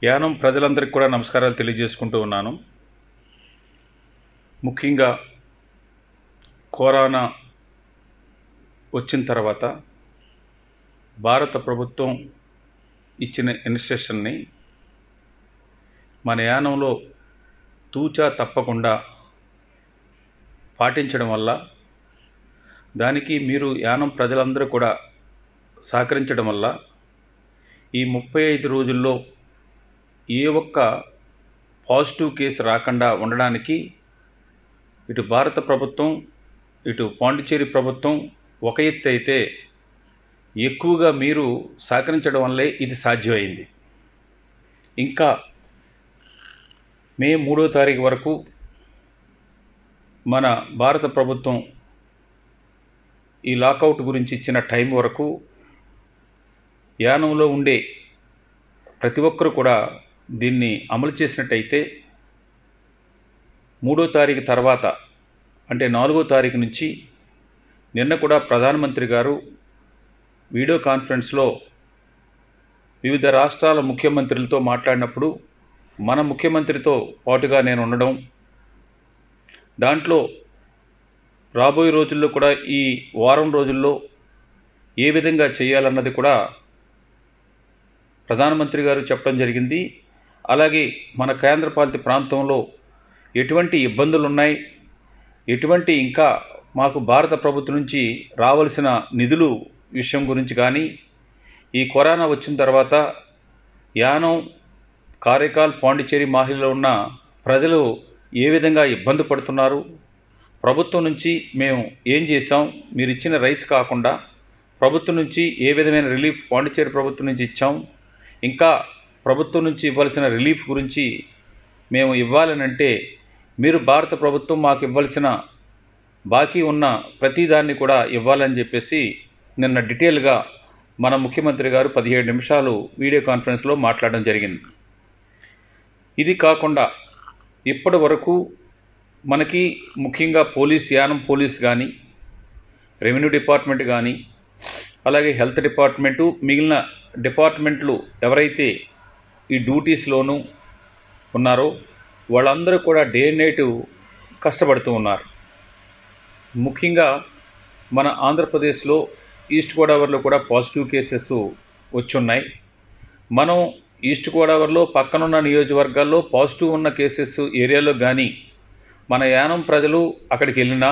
యానం ప్రజలందరికీ కూడా నమస్కారాలు తెలియజేసుకుంటూ ఉన్నాను ముఖ్యంగా కరోనా వచ్చిన తర్వాత భారత ప్రభుత్వం ఇచ్చిన ఇన్స్ట్రక్షన్ని మన యానంలో తూచా తప్పకుండా పాటించడం వల్ల దానికి మీరు యానం ప్రజలందరూ కూడా సహకరించడం వల్ల ఈ ముప్పై ఐదు రోజుల్లో ఏ ఒక్క పాజిటివ్ కేసు రాకుండా ఉండడానికి ఇటు భారత ప్రభుత్వం ఇటు పాండిచేరి ప్రభుత్వం ఒక ఎత్తు అయితే ఎక్కువగా మీరు సహకరించడం వల్లే ఇది సాధ్యమైంది ఇంకా మే మూడో తారీఖు వరకు మన భారత ప్రభుత్వం ఈ లాకౌట్ గురించి ఇచ్చిన టైం వరకు యానంలో ఉండే ప్రతి ఒక్కరు కూడా దీన్ని అమలు చేసినట్టయితే మూడో తారీఖు తర్వాత అంటే నాలుగో తారీఖు నుంచి నిన్న కూడా ప్రధానమంత్రి గారు వీడియో కాన్ఫరెన్స్లో వివిధ రాష్ట్రాల ముఖ్యమంత్రులతో మాట్లాడినప్పుడు మన ముఖ్యమంత్రితో పాటుగా నేను ఉండడం దాంట్లో రాబోయే రోజుల్లో కూడా ఈ వారం రోజుల్లో ఏ విధంగా చేయాలన్నది కూడా ప్రధానమంత్రి గారు చెప్పడం జరిగింది అలాగే మన కేంద్రపాలిత ప్రాంతంలో ఎటువంటి ఇబ్బందులు ఉన్నాయి ఎటువంటి ఇంకా మాకు భారత ప్రభుత్వం నుంచి రావాల్సిన నిధులు విషయం గురించి కానీ ఈ కరోనా వచ్చిన తర్వాత యానం కారైకాల్ పాండిచేరి మాహిల్లో ఉన్న ప్రజలు ఏ విధంగా ఇబ్బంది పడుతున్నారు ప్రభుత్వం నుంచి మేము ఏం చేసాం మీరు ఇచ్చిన రైస్ కాకుండా ప్రభుత్వం నుంచి ఏ విధమైన రిలీఫ్ పాండిచేరి ప్రభుత్వం నుంచి ఇచ్చాం ఇంకా ప్రభుత్వం నుంచి ఇవ్వాల్సిన రిలీఫ్ గురించి మేము ఇవ్వాలనంటే మీరు భారత ప్రభుత్వం మాకు ఇవ్వాల్సిన బాకీ ఉన్న ప్రతిదాన్ని కూడా ఇవ్వాలని చెప్పేసి నిన్న డీటెయిల్గా మన ముఖ్యమంత్రి గారు పదిహేడు నిమిషాలు వీడియో కాన్ఫరెన్స్లో మాట్లాడడం జరిగింది ఇది కాకుండా ఇప్పటి వరకు మనకి ముఖ్యంగా పోలీస్ యానం పోలీస్ కానీ రెవెన్యూ డిపార్ట్మెంట్ కానీ అలాగే హెల్త్ డిపార్ట్మెంటు మిగిలిన డిపార్ట్మెంట్లు ఎవరైతే ఈ డ్యూటీస్లోనూ ఉన్నారో వాళ్ళందరూ కూడా డే అండ్ నైట్ కష్టపడుతూ ఉన్నారు ముఖ్యంగా మన ఆంధ్రప్రదేశ్లో ఈస్ట్ గోదావరిలో కూడా పాజిటివ్ కేసెస్ వచ్చున్నాయి మనం ఈస్ట్ గోదావరిలో పక్కనున్న నియోజకవర్గాల్లో పాజిటివ్ ఉన్న కేసెస్ ఏరియాలో కానీ మన యానం ప్రజలు అక్కడికి వెళ్ళినా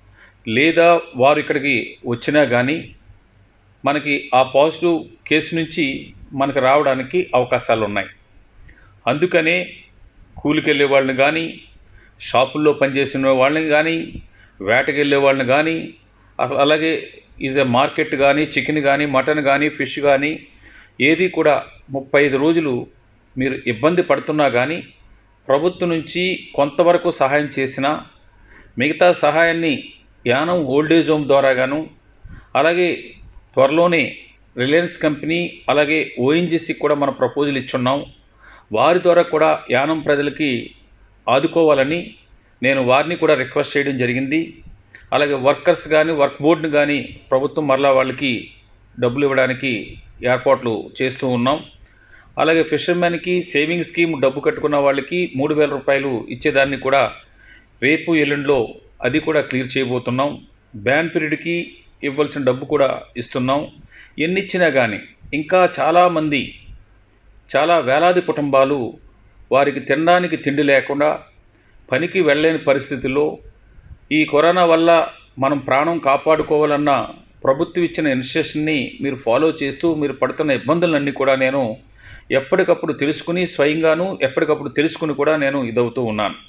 లేదా వారు ఇక్కడికి వచ్చినా కానీ మనకి ఆ పాజిటివ్ కేసు నుంచి మనకు రావడానికి అవకాశాలు ఉన్నాయి అందుకనే కూలికి వెళ్ళే వాళ్ళని కానీ షాపుల్లో పనిచేసిన వాళ్ళని కానీ వేటకి వెళ్ళే వాళ్ళని కానీ అ- అలాగే ఈజ్ ఎ మార్కెట్ కానీ చికెన్ కానీ మటన్ కానీ ఫిష్ కానీ ఏది కూడా ముప్పై ఐదు రోజులు మీరు ఇబ్బంది పడుతున్నా కానీ ప్రభుత్వం నుంచి కొంతవరకు సహాయం చేసినా మిగతా సహాయాన్ని యానం ఓల్డేజ్ హోమ్ ద్వారా గాను అలాగే త్వరలోనే రిలయన్స్ కంపెనీ అలాగే ఓఎన్జీసీకి కూడా మన ప్రపోజల్ ఇచ్చున్నాం వారి ద్వారా కూడా యానం ప్రజలకి ఆదుకోవాలని నేను వారిని కూడా రిక్వెస్ట్ చేయడం జరిగింది అలాగే వర్కర్స్ కానీ వర్క్ బోర్డుని కానీ ప్రభుత్వం మరలా వాళ్ళకి డబ్బులు ఇవ్వడానికి ఏర్పాట్లు చేస్తూ ఉన్నాం అలాగే ఫిషర్మెన్కి సేవింగ్ స్కీమ్ డబ్బు కట్టుకున్న వాళ్ళకి మూడు వేల రూపాయలు ఇచ్చేదాన్ని కూడా రేపు ఎల్లుండిలో అది కూడా క్లియర్ చేయబోతున్నాం బ్యాన్ పీరియడ్కి ఇవ్వాల్సిన డబ్బు కూడా ఇస్తున్నాం ఎన్ని ఇచ్చినా కానీ ఇంకా చాలామంది చాలా వేలాది కుటుంబాలు వారికి తినడానికి తిండి లేకుండా పనికి వెళ్ళలేని పరిస్థితుల్లో ఈ కరోనా వల్ల మనం ప్రాణం కాపాడుకోవాలన్న ప్రభుత్వం ఇచ్చిన ఇన్స్ట్రక్షన్ని మీరు ఫాలో చేస్తూ మీరు పడుతున్న ఇబ్బందులన్నీ కూడా నేను ఎప్పటికప్పుడు తెలుసుకుని స్వయంగాను ఎప్పటికప్పుడు తెలుసుకుని కూడా నేను ఇదవుతూ ఉన్నాను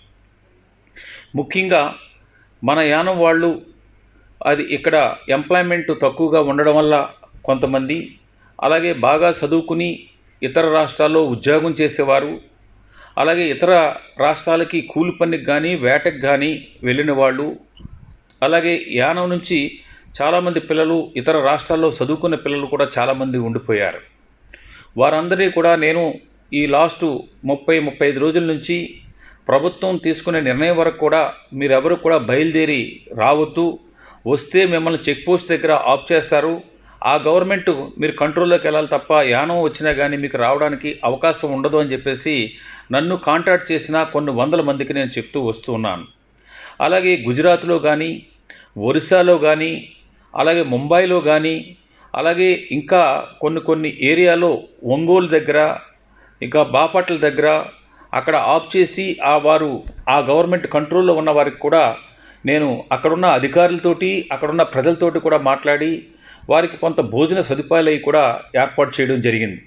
ముఖ్యంగా మన యానం వాళ్ళు అది ఇక్కడ ఎంప్లాయ్మెంట్ తక్కువగా ఉండడం వల్ల కొంతమంది అలాగే బాగా చదువుకుని ఇతర రాష్ట్రాల్లో ఉద్యోగం చేసేవారు అలాగే ఇతర రాష్ట్రాలకి కూలి పనికి కానీ వేటకు కానీ వెళ్ళిన వాళ్ళు అలాగే యానం నుంచి చాలామంది పిల్లలు ఇతర రాష్ట్రాల్లో చదువుకున్న పిల్లలు కూడా చాలామంది ఉండిపోయారు వారందరినీ కూడా నేను ఈ లాస్ట్ ముప్పై ముప్పై ఐదు రోజుల నుంచి ప్రభుత్వం తీసుకునే నిర్ణయం వరకు కూడా మీరెవరు కూడా బయలుదేరి రావద్దు వస్తే మిమ్మల్ని చెక్ పోస్ట్ దగ్గర ఆఫ్ చేస్తారు ఆ గవర్నమెంట్ మీరు కంట్రోల్లోకి వెళ్ళాలి తప్ప యానం వచ్చినా కానీ మీకు రావడానికి అవకాశం ఉండదు అని చెప్పేసి నన్ను కాంటాక్ట్ చేసిన కొన్ని వందల మందికి నేను చెప్తూ వస్తూ ఉన్నాను అలాగే గుజరాత్లో కానీ ఒరిస్సాలో కానీ అలాగే ముంబైలో కానీ అలాగే ఇంకా కొన్ని కొన్ని ఏరియాలో ఒంగోలు దగ్గర ఇంకా బాపట్ల దగ్గర అక్కడ ఆఫ్ చేసి ఆ వారు ఆ గవర్నమెంట్ కంట్రోల్లో ఉన్న వారికి కూడా నేను అక్కడున్న అధికారులతోటి అక్కడున్న ప్రజలతోటి కూడా మాట్లాడి వారికి కొంత భోజన సదుపాయాలు అవి కూడా ఏర్పాటు చేయడం జరిగింది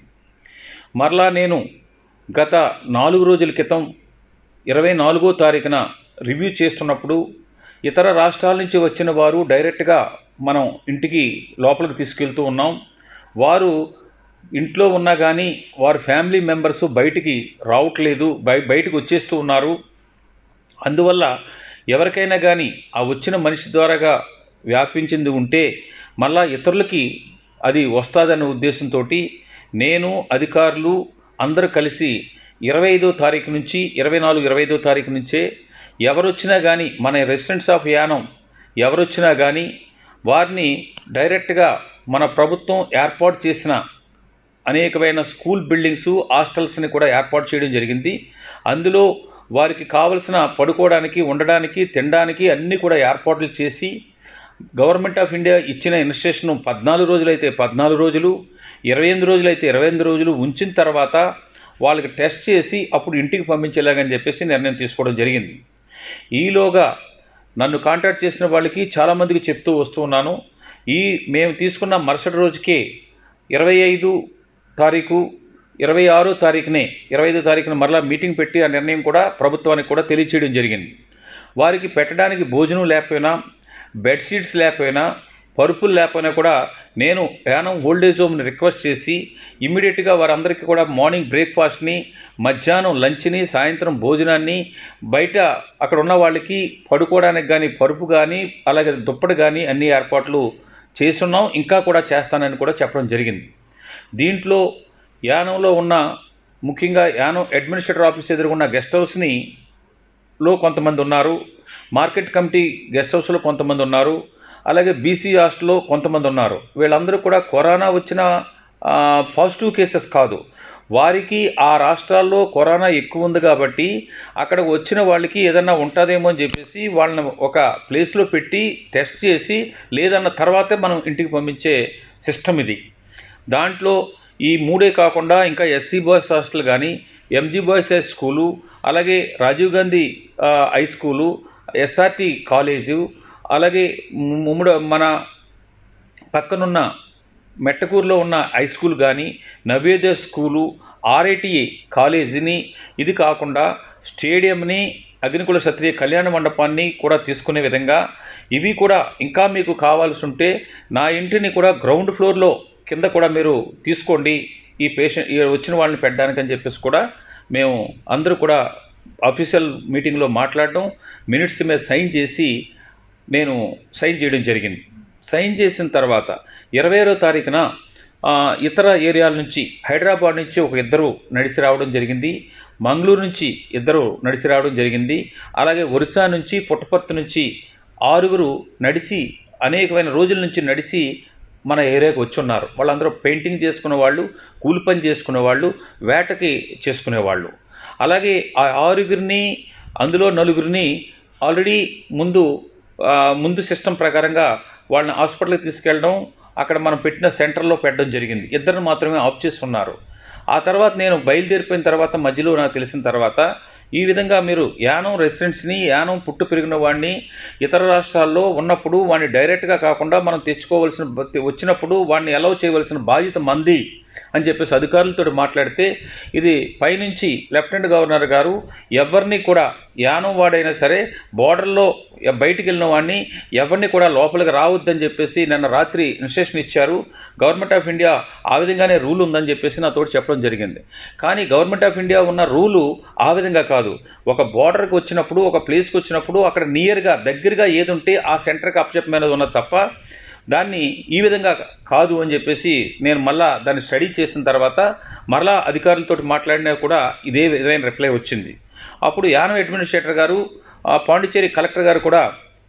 మరలా నేను గత నాలుగు రోజుల క్రితం ఇరవై నాలుగో తారీఖున రివ్యూ చేస్తున్నప్పుడు ఇతర రాష్ట్రాల నుంచి వచ్చిన వారు డైరెక్ట్గా మనం ఇంటికి లోపలికి తీసుకెళ్తూ ఉన్నాం వారు ఇంట్లో ఉన్నా కానీ వారి ఫ్యామిలీ మెంబర్స్ బయటికి రావట్లేదు బయ బయటకు వచ్చేస్తూ ఉన్నారు అందువల్ల ఎవరికైనా కానీ ఆ వచ్చిన మనిషి ద్వారాగా వ్యాపించింది ఉంటే మళ్ళా ఇతరులకి అది వస్తుందనే ఉద్దేశంతో నేను అధికారులు అందరూ కలిసి ఇరవై ఐదో తారీఖు నుంచి ఇరవై నాలుగు ఇరవై ఐదో తారీఖు నుంచే ఎవరొచ్చినా కానీ మన రెసిడెంట్స్ ఆఫ్ యానం ఎవరొచ్చినా కానీ వారిని డైరెక్ట్గా మన ప్రభుత్వం ఏర్పాటు చేసిన అనేకమైన స్కూల్ బిల్డింగ్స్ హాస్టల్స్ని కూడా ఏర్పాటు చేయడం జరిగింది అందులో వారికి కావలసిన పడుకోవడానికి ఉండడానికి తినడానికి అన్నీ కూడా ఏర్పాట్లు చేసి గవర్నమెంట్ ఆఫ్ ఇండియా ఇచ్చిన ఇన్స్ట్రక్షన్ పద్నాలుగు రోజులైతే పద్నాలుగు రోజులు ఇరవై ఎనిమిది రోజులైతే ఇరవై ఎనిమిది రోజులు ఉంచిన తర్వాత వాళ్ళకి టెస్ట్ చేసి అప్పుడు ఇంటికి పంపించేలాగని చెప్పేసి నిర్ణయం తీసుకోవడం జరిగింది ఈలోగా నన్ను కాంటాక్ట్ చేసిన వాళ్ళకి చాలామందికి చెప్తూ వస్తూ ఉన్నాను ఈ మేము తీసుకున్న మరుసటి రోజుకే ఇరవై ఐదు తారీఖు ఇరవై ఆరో తారీఖునే ఇరవై ఐదో తారీఖున మరలా మీటింగ్ పెట్టి ఆ నిర్ణయం కూడా ప్రభుత్వానికి కూడా తెలియచేయడం జరిగింది వారికి పెట్టడానికి భోజనం లేకపోయినా బెడ్షీట్స్ లేకపోయినా పరుపులు లేకపోయినా కూడా నేను యానం ఓల్డేజ్ హోమ్ని రిక్వెస్ట్ చేసి ఇమ్మీడియట్గా వారందరికీ కూడా మార్నింగ్ బ్రేక్ఫాస్ట్ని మధ్యాహ్నం లంచ్ని సాయంత్రం భోజనాన్ని బయట అక్కడ ఉన్న వాళ్ళకి పడుకోవడానికి కానీ పరుపు కానీ అలాగే దుప్పటి కానీ అన్ని ఏర్పాట్లు చేస్తున్నాం ఇంకా కూడా చేస్తానని కూడా చెప్పడం జరిగింది దీంట్లో యానంలో ఉన్న ముఖ్యంగా యానం అడ్మినిస్ట్రేటర్ ఆఫీస్ ఎదురుగున్న గెస్ట్ హౌస్ని లో కొంతమంది ఉన్నారు మార్కెట్ కమిటీ గెస్ట్ హౌస్లో కొంతమంది ఉన్నారు అలాగే బీసీ హాస్టల్లో కొంతమంది ఉన్నారు వీళ్ళందరూ కూడా కరోనా వచ్చిన ఆ, పాజిటివ్ కేసెస్ కాదు వారికి ఆ రాష్ట్రాల్లో కరోనా ఎక్కువ ఉంది కాబట్టి అక్కడ వచ్చిన వాళ్ళకి ఏదన్నా ఉంటుందేమో అని చెప్పేసి వాళ్ళని ఒక ప్లేస్లో పెట్టి టెస్ట్ చేసి లేదన్న తర్వాతే మనం ఇంటికి పంపించే సిస్టమ్ ఇది దాంట్లో ఈ మూడే కాకుండా ఇంకా ఎస్సీ బాయ్స్ హాస్టల్ కానీ ఎంజీ బాయ్స్ హై స్కూలు అలాగే రాజీవ్ గాంధీ ఆ, హై స్కూలు ఎస్ఆర్టి కాలేజు అలాగే ముమ్మడ మన పక్కనున్న మెట్టకూరులో ఉన్న హై స్కూల్ కానీ నవోదయ స్కూలు ఆర్ఐటిఏ కాలేజీని ఇది కాకుండా స్టేడియంని అగ్నికుల క్షత్రియ కళ్యాణ మండపాన్ని కూడా తీసుకునే విధంగా ఇవి కూడా ఇంకా మీకు కావాల్సి ఉంటే నా ఇంటిని కూడా గ్రౌండ్ ఫ్లోర్లో కింద కూడా మీరు తీసుకోండి ఈ పేషెంట్ ఈ వచ్చిన వాళ్ళని పెట్టడానికి అని చెప్పేసి కూడా మేము అందరూ కూడా అఫీషియల్ మీటింగ్లో మాట్లాడడం మినిట్స్ మీద సైన్ చేసి నేను సైన్ చేయడం జరిగింది సైన్ చేసిన తర్వాత ఇరవై ఆరో తారీఖున ఆ, ఇతర ఏరియాల నుంచి హైదరాబాద్ నుంచి ఒక ఇద్దరు నడిచి రావడం జరిగింది మంగళూరు నుంచి ఇద్దరు నడిచి రావడం జరిగింది అలాగే ఒరిస్సా నుంచి పుట్టపర్తి నుంచి ఆరుగురు నడిచి అనేకమైన రోజుల నుంచి నడిచి మన ఏరియాకి వచ్చి ఉన్నారు వాళ్ళందరూ పెయింటింగ్ చేసుకునే వాళ్ళు కూలి పని చేసుకునే వాళ్ళు వేటకి చేసుకునే వాళ్ళు అలాగే ఆ ఆరుగురిని అందులో నలుగురిని ఆల్రెడీ ముందు ఆ, ముందు సిస్టమ్ ప్రకారంగా వాళ్ళని హాస్పిటల్కి తీసుకెళ్ళడం అక్కడ మనం పెట్టిన సెంటర్లో పెట్టడం జరిగింది ఇద్దరిని మాత్రమే ఆఫ్ చేసి ఉన్నారు ఆ తర్వాత నేను బయలుదేరిపోయిన తర్వాత మధ్యలో నాకు తెలిసిన తర్వాత ఈ విధంగా మీరు యానం రెసిడెంట్స్ని యానం పుట్టు పెరిగిన వాడిని ఇతర రాష్ట్రాల్లో ఉన్నప్పుడు వాడిని డైరెక్ట్గా కాకుండా మనం తెచ్చుకోవాల్సిన బ- వచ్చినప్పుడు వాడిని అలౌ చేయవలసిన బాధ్యత మంది అని చెప్పేసి అధికారులతో మాట్లాడితే ఇది పైనుంచి లెఫ్టినెంట్ గవర్నర్ గారు ఎవరిని కూడా యానం వాడైనా సరే బోర్డర్లో బయటికి వెళ్ళిన వాడిని ఎవరిని కూడా లోపలికి రావద్దని చెప్పేసి నిన్న రాత్రి ఇన్స్ట్రక్షన్ ఇచ్చారు గవర్నమెంట్ ఆఫ్ ఇండియా ఆ విధంగానే రూల్ ఉందని చెప్పేసి నాతో చెప్పడం జరిగింది కానీ గవర్నమెంట్ ఆఫ్ ఇండియా ఉన్న రూలు ఆ విధంగా కాదు ఒక బోర్డర్కి వచ్చినప్పుడు ఒక ప్లేస్కి వచ్చినప్పుడు అక్కడ నియర్గా దగ్గరగా ఏది ఉంటే ఆ సెంటర్కి అప్పచెప్పమైనది ఉన్నది తప్ప దాన్ని ఈ విధంగా కాదు అని చెప్పేసి నేను మళ్ళా దాన్ని స్టడీ చేసిన తర్వాత మరలా అధికారులతో మాట్లాడినా కూడా ఇదే విధమైన రిప్లై వచ్చింది అప్పుడు యానం అడ్మినిస్ట్రేటర్ గారు ఆ పాండిచ్చేరి కలెక్టర్ గారు కూడా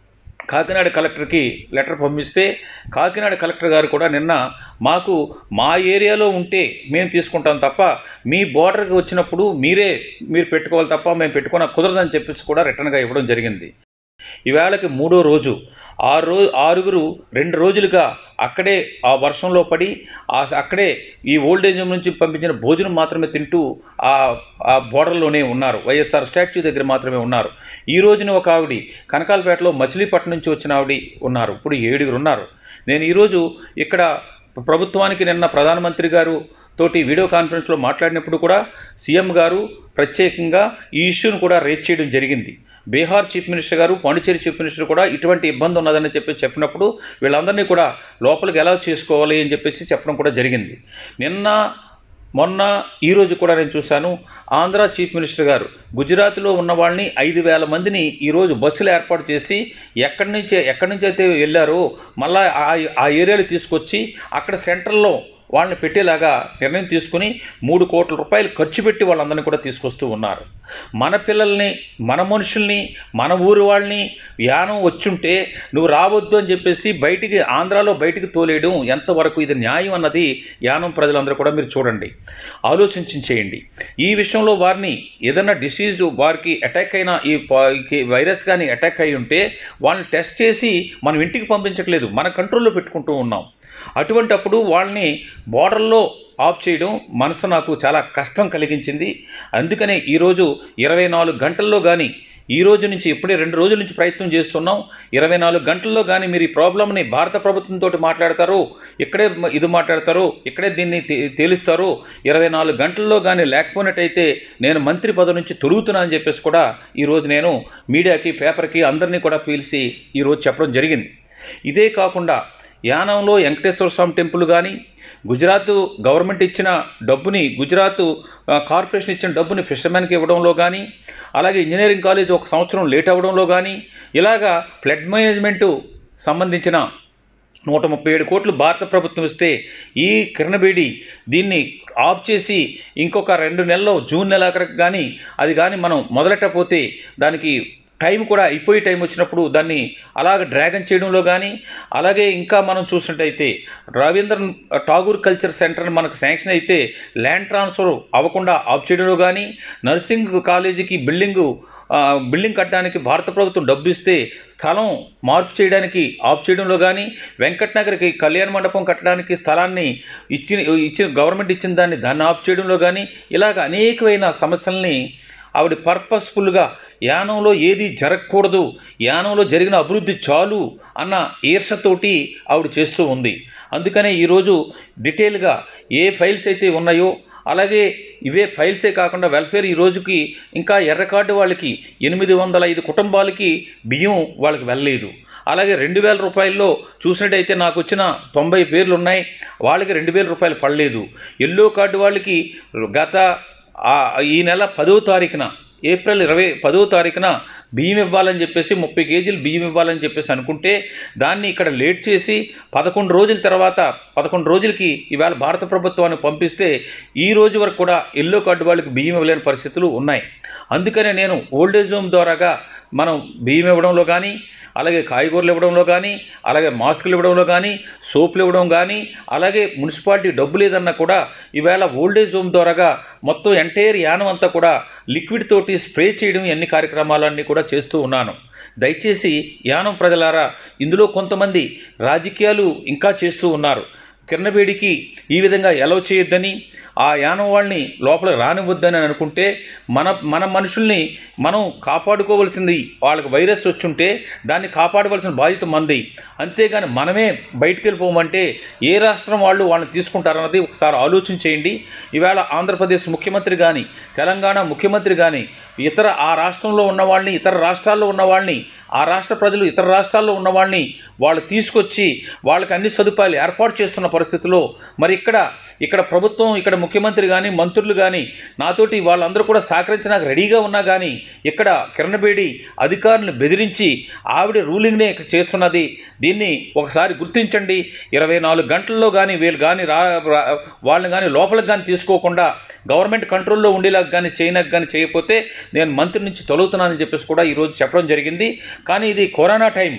కాకినాడ కలెక్టర్కి లెటర్ పంపిస్తే కాకినాడ కలెక్టర్ గారు కూడా నిన్న మాకు మా ఏరియాలో ఉంటే మేము తీసుకుంటాం తప్ప మీ బోర్డర్కి వచ్చినప్పుడు మీరే మీరు పెట్టుకోవాలి తప్ప మేము పెట్టుకున్న కుదరదని చెప్పేసి కూడా రిటర్న్గా ఇవ్వడం జరిగింది ఈవేళకి మూడో రోజు ఆరు రోజు ఆరుగురు రెండు రోజులుగా అక్కడే ఆ వర్షంలో పడి ఆ అక్కడే ఈ ఓల్డేజ్ హోమ్ నుంచి పంపించిన భోజనం మాత్రమే తింటూ ఆ ఆ బోర్డర్లోనే ఉన్నారు వైఎస్ఆర్ స్టాచ్యూ దగ్గర మాత్రమే ఉన్నారు ఈ రోజున ఒక ఆవిడ కనకాలపేటలో మచిలీపట్నం నుంచి వచ్చిన ఆవిడ ఉన్నారు ఇప్పుడు ఏడుగురు ఉన్నారు నేను ఈరోజు ఇక్కడ ప్రభుత్వానికి నిన్న ప్రధానమంత్రి గారు తోటి వీడియో కాన్ఫరెన్స్లో మాట్లాడినప్పుడు కూడా సీఎం గారు ప్రత్యేకంగా ఈ ఇష్యూను కూడా రేజ్ చేయడం జరిగింది బీహార్ చీఫ్ మినిస్టర్ గారు పాండిచేరి చీఫ్ మినిస్టర్ కూడా ఇటువంటి ఇబ్బంది ఉన్నదని చెప్పి చెప్పినప్పుడు వీళ్ళందరినీ కూడా లోపలికి ఎలా చేసుకోవాలి అని చెప్పేసి చెప్పడం కూడా జరిగింది నిన్న మొన్న ఈరోజు కూడా నేను చూశాను ఆంధ్ర చీఫ్ మినిస్టర్ గారు గుజరాత్లో ఉన్న వాళ్ళని ఐదు వేల మందిని ఈరోజు బస్సులు ఏర్పాటు చేసి ఎక్కడి నుంచి ఎక్కడి నుంచి అయితే వెళ్ళారో మళ్ళా ఆ ఆ ఏరియాలో తీసుకొచ్చి అక్కడ సెంటర్లో వాళ్ళని పెట్టేలాగా నిర్ణయం తీసుకుని మూడు కోట్ల రూపాయలు ఖర్చు పెట్టి వాళ్ళందరినీ కూడా తీసుకొస్తూ ఉన్నారు మన పిల్లల్ని మన మనుషుల్ని మన ఊరు వాళ్ళని యానం వచ్చుంటే నువ్వు రావద్దు అని చెప్పేసి బయటికి ఆంధ్రాలో బయటికి తోలేయడం ఎంతవరకు ఇది న్యాయం అన్నది యానం ప్రజలందరూ కూడా మీరు చూడండి ఆలోచించి చేయండి ఈ విషయంలో వారిని ఏదైనా డిసీజ్ వారికి అటాక్ అయిన ఈ పా- ఈ వైరస్ కానీ అటాక్ అయి ఉంటే వాళ్ళని టెస్ట్ చేసి మనం ఇంటికి పంపించట్లేదు మన కంట్రోల్లో పెట్టుకుంటూ ఉన్నాం అటువంటప్పుడు వాళ్ళని బోర్డర్లో ఆఫ్ చేయడం మనసు నాకు చాలా కష్టం కలిగించింది అందుకనే ఈరోజు ఇరవై నాలుగు గంటల్లో కానీ ఈ రోజు నుంచి ఇప్పుడే రెండు రోజుల నుంచి ప్రయత్నం చేస్తున్నాం ఇరవై నాలుగు గంటల్లో కానీ మీరు ఈ ప్రాబ్లమ్ని భారత ప్రభుత్వంతో మాట్లాడతారు ఇక్కడే మ- ఇది మాట్లాడతారు ఇక్కడే దీన్ని తే- తేలుస్తారు ఇరవై నాలుగు గంటల్లో కానీ లేకపోయినట్టయితే నేను మంత్రి పదవి నుంచి తొలుగుతున్నానని చెప్పేసి కూడా ఈరోజు నేను మీడియాకి పేపర్కి అందరినీ కూడా పిలిచి ఈరోజు చెప్పడం జరిగింది ఇదే కాకుండా యానంలో వెంకటేశ్వర స్వామి టెంపుల్ కానీ గుజరాత్ గవర్నమెంట్ ఇచ్చిన డబ్బుని గుజరాత్ ఆ, కార్పొరేషన్ ఇచ్చిన డబ్బుని ఫిషర్మెన్కి ఇవ్వడంలో కానీ అలాగే ఇంజనీరింగ్ కాలేజ్ ఒక సంవత్సరం లేట్ అవ్వడంలో కానీ ఇలాగా ఫ్లడ్ మేనేజ్మెంటు సంబంధించిన నూట ముప్పై ఏడు కోట్లు భారత ప్రభుత్వం ఇస్తే ఈ కిరణబేడి దీన్ని ఆఫ్ చేసి ఇంకొక రెండు నెలల్లో జూన్ నెలాఖరికి కానీ అది కానీ మనం మొదలెట్టకపోతే దానికి టైం కూడా అయిపోయే టైం వచ్చినప్పుడు దాన్ని అలాగ డ్రాగన్ చేయడంలో కానీ అలాగే ఇంకా మనం చూసినట్టయితే రవీంద్ర ఠాగూర్ కల్చర్ సెంటర్ మనకు శాంక్షన్ అయితే ల్యాండ్ ట్రాన్స్ఫర్ అవ్వకుండా ఆఫ్ చేయడంలో కానీ నర్సింగ్ కాలేజీకి బిల్డింగు ఆ, బిల్డింగ్ కట్టడానికి భారత ప్రభుత్వం డబ్బు ఇస్తే స్థలం మార్పు చేయడానికి ఆఫ్ చేయడంలో కానీ వెంకట్ నగర్కి కళ్యాణ మండపం కట్టడానికి స్థలాన్ని ఇచ్చిన ఇచ్చిన గవర్నమెంట్ ఇచ్చిన దాన్ని దాన్ని ఆఫ్ చేయడంలో కానీ ఇలాగ అనేకమైన సమస్యల్ని ఆవిడ పర్పస్ఫుల్గా యానంలో ఏది జరగకూడదు యానంలో జరిగిన అభివృద్ధి చాలు అన్న ఈర్షతోటి ఆవిడ చేస్తూ ఉంది అందుకనే ఈరోజు డీటెయిల్గా ఏ ఫైల్స్ అయితే ఉన్నాయో అలాగే ఇవే ఫైల్సే కాకుండా వెల్ఫేర్ ఈ రోజుకి ఇంకా ఎర్ర కార్డు వాళ్ళకి ఎనిమిది వందల ఐదు కుటుంబాలకి బియ్యం వాళ్ళకి వెళ్ళలేదు అలాగే రెండు వేల రూపాయల్లో చూసినట్టయితే నాకు వచ్చిన తొంభై పేర్లు ఉన్నాయి వాళ్ళకి రెండు వేల రూపాయలు పడలేదు ఎల్లో కార్డు వాళ్ళకి గత ఆ, ఈ నెల పదో తారీఖున ఏప్రిల్ ఇరవై పదో తారీఖున బియ్యం ఇవ్వాలని చెప్పేసి ముప్పై కేజీలు బియ్యం ఇవ్వాలని చెప్పేసి అనుకుంటే దాన్ని ఇక్కడ లేట్ చేసి పదకొండు రోజుల తర్వాత పదకొండు రోజులకి ఈవేళ భారత ప్రభుత్వాన్ని పంపిస్తే ఈ రోజు వరకు కూడా ఎల్లో కార్డు వాళ్ళకి బియ్యం ఇవ్వలేని పరిస్థితులు ఉన్నాయి అందుకనే నేను ఓల్డేజ్ హోమ్ ద్వారాగా మనం బియ్యం ఇవ్వడంలో కానీ అలాగే కాయగూరలు ఇవ్వడంలో కానీ అలాగే మాస్కులు ఇవ్వడంలో కానీ సోపులు ఇవ్వడం కానీ అలాగే మున్సిపాలిటీ డబ్బు లేదన్నా కూడా ఈవేళ ఓల్డేజ్ హోమ్ ద్వారాగా మొత్తం ఎంటైర్ యానం అంతా కూడా లిక్విడ్ తోటి స్ప్రే చేయడం ఎన్ని కార్యక్రమాలన్నీ కూడా చేస్తూ ఉన్నాను దయచేసి యానం ప్రజలారా ఇందులో కొంతమంది రాజకీయాలు ఇంకా చేస్తూ ఉన్నారు కిరణబేడికి ఈ విధంగా ఎలవ్ చేయొద్దని ఆ యానం వాళ్ళని లోపల రానివద్దని అనుకుంటే మన మన మనుషుల్ని మనం కాపాడుకోవాల్సింది వాళ్ళకి వైరస్ వచ్చుంటే దాన్ని కాపాడవలసిన బాధ్యత మంది అంతేగాని మనమే బయటికి వెళ్ళిపోమంటే ఏ రాష్ట్రం వాళ్ళు వాళ్ళని తీసుకుంటారన్నది ఒకసారి ఆలోచన చేయండి ఈవేళ ఆంధ్రప్రదేశ్ ముఖ్యమంత్రి కానీ తెలంగాణ ముఖ్యమంత్రి కానీ ఇతర ఆ రాష్ట్రంలో ఉన్న వాళ్ళని ఇతర రాష్ట్రాల్లో ఉన్న వాళ్ళని ఆ రాష్ట్ర ప్రజలు ఇతర రాష్ట్రాల్లో ఉన్న వాళ్ళని వాళ్ళు తీసుకొచ్చి వాళ్ళకి అన్ని సదుపాయాలు ఏర్పాటు చేస్తున్న పరిస్థితిలో మరి ఇక్కడ ఇక్కడ ప్రభుత్వం ఇక్కడ ముఖ్యమంత్రి కానీ మంత్రులు కానీ నాతోటి వాళ్ళందరూ కూడా సహకరించడానికి రెడీగా ఉన్నా కానీ ఇక్కడ కిరణబేడి అధికారులను బెదిరించి ఆవిడ రూలింగ్నే ఇక్కడ చేస్తున్నది దీన్ని ఒకసారి గుర్తించండి ఇరవై నాలుగు గంటల్లో కానీ వీళ్ళు కానీ రా రా- వాళ్ళని కానీ లోపలికి కానీ తీసుకోకుండా గవర్నమెంట్ కంట్రోల్లో ఉండేలాగా కానీ చేయనకు కానీ చేయకపోతే నేను మంత్రి నుంచి తొలగుతున్నానని చెప్పేసి కూడా ఈరోజు చెప్పడం జరిగింది కానీ ఇది కరోనా టైం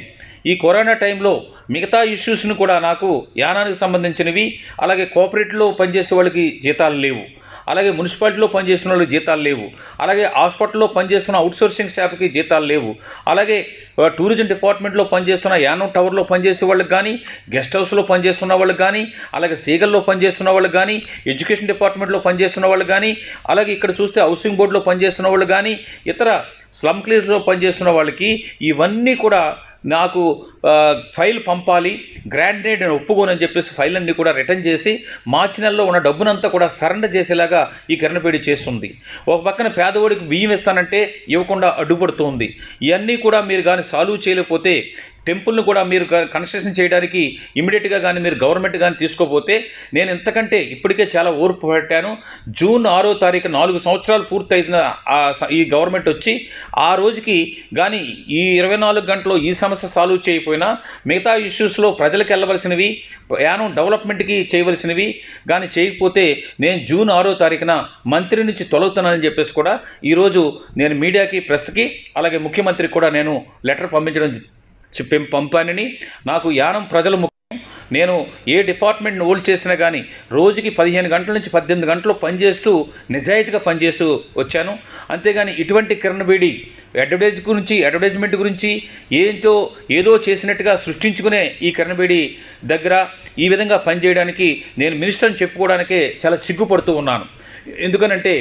ఈ కరోనా టైంలో మిగతా ఇష్యూస్ని కూడా నాకు యానానికి సంబంధించినవి అలాగే కోఆపరేటివ్లో పనిచేసే వాళ్ళకి జీతాలు లేవు అలాగే మున్సిపాలిటీలో పనిచేస్తున్న వాళ్ళకి జీతాలు లేవు అలాగే హాస్పిటల్లో పనిచేస్తున్న అవుట్సోర్సింగ్ స్టాఫ్కి జీతాలు లేవు అలాగే ఆ, టూరిజం డిపార్ట్మెంట్లో పనిచేస్తున్న యానం టవర్లో పనిచేసే వాళ్ళకి కానీ గెస్ట్ హౌస్లో పనిచేస్తున్న వాళ్ళకి కానీ అలాగే సీగల్లో పనిచేస్తున్న వాళ్ళకి కానీ ఎడ్యుకేషన్ డిపార్ట్మెంట్లో పనిచేస్తున్న వాళ్ళకి కానీ అలాగే ఇక్కడ చూస్తే హౌసింగ్ బోర్డులో పనిచేస్తున్న వాళ్ళు కానీ ఇతర స్లమ్ క్లీన్స్లో పనిచేస్తున్న వాళ్ళకి ఇవన్నీ కూడా నాకు ఆ, ఫైల్ పంపాలి గ్రాండెడ్ నేను ఒప్పుకోనని చెప్పేసి ఫైల్ అన్ని కూడా రిటర్న్ చేసి మార్చి నెలలో ఉన్న డబ్బునంతా కూడా సరెండర్ చేసేలాగా ఈ కిరణపేడి చేస్తుంది ఒక పక్కన పేదవాడికి బియ్యం ఇస్తానంటే ఇవ్వకుండా అడ్డుపడుతుంది ఇవన్నీ కూడా మీరు కానీ సాల్వ్ చేయలేకపోతే టెంపుల్ను కూడా మీరు క- కన్స్ట్రక్షన్ చేయడానికి ఇమీడియట్గా కానీ మీరు గవర్నమెంట్ కానీ తీసుకోపోతే నేను ఇంతకంటే ఇప్పటికే చాలా ఓర్పు పెట్టాను జూన్ ఆరో తారీఖు నాలుగు సంవత్సరాలు పూర్తయిన ఆ స- ఈ గవర్నమెంట్ వచ్చి ఆ రోజుకి కానీ ఈ ఇరవై నాలుగు గంటలు ఈ సమస్య సాల్వ్ చేయకపోయినా మిగతా ఇష్యూస్లో ప్రజలకు వెళ్ళవలసినవి యానం డెవలప్మెంట్కి చేయవలసినవి కానీ చేయకపోతే నేను జూన్ ఆరో తారీఖున మంత్రి నుంచి తొలగుతానని చెప్పేసి కూడా ఈరోజు నేను మీడియాకి ప్రెస్కి అలాగే ముఖ్యమంత్రికి కూడా నేను లెటర్ పంపించడం చెప్పి పంపానని నాకు యానం ప్రజలు ముఖ్యం నేను ఏ డిపార్ట్మెంట్ని ఓల్డ్ చేసినా కానీ రోజుకి పదిహేను గంటల నుంచి పద్దెనిమిది గంటలు పనిచేస్తూ నిజాయితీగా పనిచేస్తూ వచ్చాను అంతేగాని ఇటువంటి కిరణ్ బేడి అడ్వర్టైజ్ గురించి అడ్వర్టైజ్మెంట్ గురించి ఏంటో ఏదో చేసినట్టుగా సృష్టించుకునే ఈ కిరణ్ బేడి దగ్గర ఈ విధంగా పనిచేయడానికి నేను మినిస్టర్ అని చెప్పుకోవడానికే చాలా సిగ్గుపడుతూ ఉన్నాను ఎందుకనంటే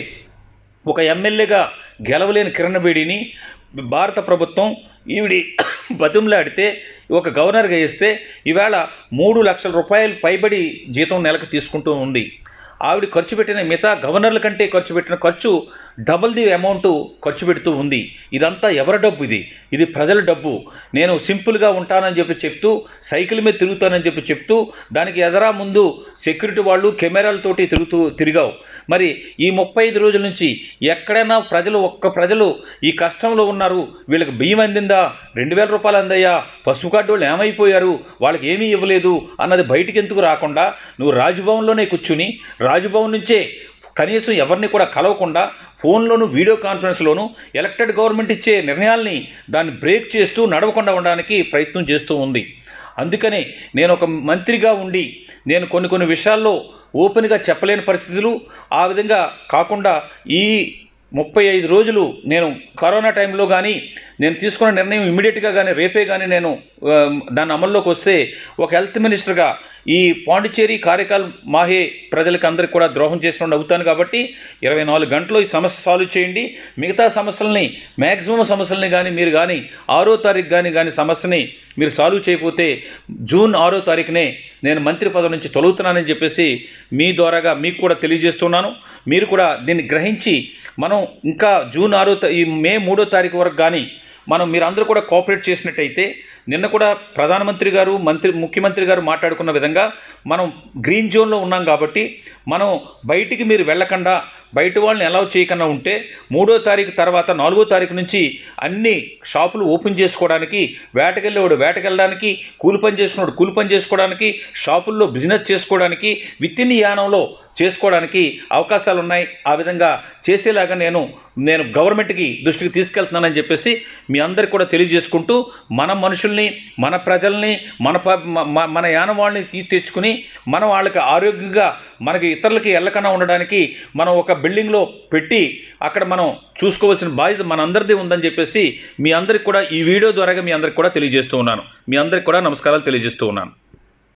ఒక ఎమ్మెల్యేగా గెలవలేని కిరణ్ బేడిని భారత ప్రభుత్వం ఈవిడి బతిమలాడితే ఒక గవర్నర్గా ఇస్తే ఈవేళ మూడు లక్షల రూపాయలు పైబడి జీతం నెలకు తీసుకుంటూ ఉంది ఆవిడ ఖర్చు పెట్టిన మిగతా గవర్నర్ల కంటే ఖర్చు పెట్టిన ఖర్చు డబుల్ ది అమౌంట్ ఖర్చు పెడుతూ ఉంది ఇదంతా ఎవరి డబ్బు ఇది ఇది ప్రజల డబ్బు నేను సింపుల్గా ఉంటానని చెప్పి చెప్తూ సైకిల్ మీద తిరుగుతానని చెప్పి చెప్తూ దానికి ఎదరా ముందు సెక్యూరిటీ వాళ్ళు కెమెరాలతోటి తిరుగుతూ తిరిగావు మరి ఈ ముప్పై ఐదు రోజుల నుంచి ఎక్కడైనా ప్రజలు ఒక్క ప్రజలు ఈ కష్టంలో ఉన్నారు వీళ్ళకి బియ్యం అందిందా రెండు వేల రూపాయలు అందయ్యా పసుపు కార్డు వాళ్ళు ఏమైపోయారు వాళ్ళకి ఏమీ ఇవ్వలేదు అన్నది బయటికి ఎందుకు రాకుండా నువ్వు రాజ్భవన్లోనే కూర్చుని రాజ్భవన్ నుంచే కనీసం ఎవరిని కూడా కలవకుండా ఫోన్లోను వీడియో కాన్ఫరెన్స్లోను ఎలక్టెడ్ గవర్నమెంట్ ఇచ్చే నిర్ణయాల్ని దాన్ని బ్రేక్ చేస్తూ నడవకుండా ఉండడానికి ప్రయత్నం చేస్తూ ఉంది అందుకనే నేను ఒక మంత్రిగా ఉండి నేను కొన్ని కొన్ని విషయాల్లో ఓపెన్గా చెప్పలేని పరిస్థితులు ఆ విధంగా కాకుండా ఈ ముప్పై ఐదు రోజులు నేను కరోనా టైంలో కానీ నేను తీసుకున్న నిర్ణయం ఇమీడియట్గా కానీ రేపే కానీ నేను ఆ, దాని అమల్లోకి వస్తే ఒక హెల్త్ మినిస్టర్గా ఈ పాండిచేరి కారైకాల్ మాహే ప్రజలకు అందరికి కూడా ద్రోహం చేసిన అవుతాను కాబట్టి ఇరవై నాలుగు గంటలు ఈ సమస్య సాల్వ్ చేయండి మిగతా సమస్యల్ని మ్యాక్సిమం సమస్యల్ని కానీ మీరు కానీ ఆరో తారీఖు కానీ కానీ సమస్యని మీరు సాల్వ్ చేయకపోతే జూన్ ఆరో తారీఖునే నేను మంత్రి పదవి నుంచి తొలగుతున్నానని చెప్పేసి మీ ద్వారాగా మీకు కూడా తెలియజేస్తున్నాను మీరు కూడా దీన్ని గ్రహించి మనం ఇంకా జూన్ ఆరో తా- ఈ మే మూడో తారీఖు వరకు కానీ మనం మీరందరూ కూడా కోఆపరేట్ చేసినట్టయితే నిన్న కూడా ప్రధానమంత్రి గారు మంత్రి ముఖ్యమంత్రి గారు మాట్లాడుకున్న విధంగా మనం గ్రీన్ జోన్లో ఉన్నాం కాబట్టి మనం బయటికి మీరు వెళ్ళకుండా బయట వాళ్ళని అలౌ చేయకుండా ఉంటే మూడో తారీఖు తర్వాత నాలుగో తారీఖు నుంచి అన్ని షాపులు ఓపెన్ చేసుకోవడానికి వేటకెళ్ళేవాడు వేటకెళ్ళడానికి కూలి పని చేసుకున్నాడు కూలి పని చేసుకోవడానికి షాపుల్లో బిజినెస్ చేసుకోవడానికి విత్ ఇన్ యానంలో చేసుకోవడానికి అవకాశాలు ఉన్నాయి ఆ విధంగా చేసేలాగా నేను నేను గవర్నమెంట్కి దృష్టికి తీసుకెళ్తున్నానని చెప్పేసి మీ అందరికి కూడా తెలియజేసుకుంటూ మన మనుషుల్ని మన ప్రజల్ని మన ప- మ- మ- మన యానం వాళ్ళని తీ తెచ్చుకుని మనం వాళ్ళకి ఆరోగ్యంగా మనకి ఇతరులకి వెళ్ళకుండా ఉండడానికి మనం ఒక బిల్డింగ్లో పెట్టి అక్కడ మనం చూసుకోవాల్సిన బాధ్యత మనందరిది ఉందని చెప్పేసి మీ అందరికి కూడా ఈ వీడియో ద్వారా మీ అందరికి కూడా తెలియజేస్తూ ఉన్నాను మీ అందరికి కూడా నమస్కారాలు తెలియజేస్తూ ఉన్నాను